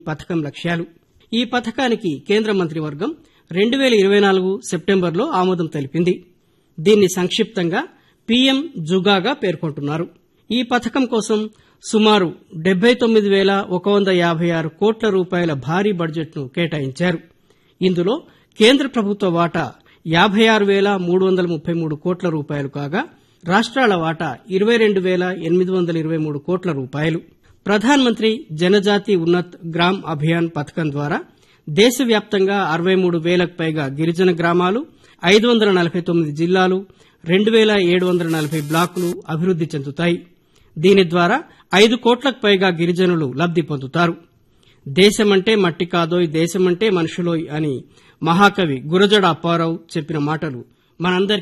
పథకం లక్ష్యాలు ఈ పథకానికి కేంద్ర మంత్రివర్గం రెండు పేల ఇరవై నాలుగు సెప్టెంబర్లో ఆమోదం తెలిపింది దీన్ని సంక్షిప్తంగా పీఎం జుగాగా పేర్కొంటున్నారు ఈ పథకం కోసం సుమారు డెబ్బై తొమ్మిది పేల ఒక వంద యాబై ఆరు కోట్ల రూపాయల భారీ బడ్జెట్ను కేటాయించారు ఇందులో కేంద్ర ప్రభుత్వ వాటా యాబై ఆరు పేల మూడు వందల ముప్పై మూడు కోట్ల రూపాయలు కాగా రాష్ట్రాల వాటా ఇరవై రెండు పేల ఎనిమిది వందల ఇరవై మూడు కోట్ల రూపాయలు ప్రధాన్ మంత్రి జనజాతి ఉన్నత్ గ్రామ్ అభియాన్ పథకం ద్వారా దేశవ్యాప్తంగా అరవై మూడు పేలకు పైగా గిరిజన గ్రామాలు ఐదు వందల నలభై తొమ్మిది జిల్లాలు రెండు పేల ఏడు వందల నలభై బ్లాకులు అభివృద్ది చెందుతాయి దీని ద్వారా ఐదు కోట్లకు పైగా గిరిజనులు లబ్ది పొందుతారు దేశమంటే మట్టి కాదోయ్ దేశమంటే మనుషులోయ్ అని మహాకవి గురజడ అప్పారావు చెప్పిన మాటలు మనందరికీ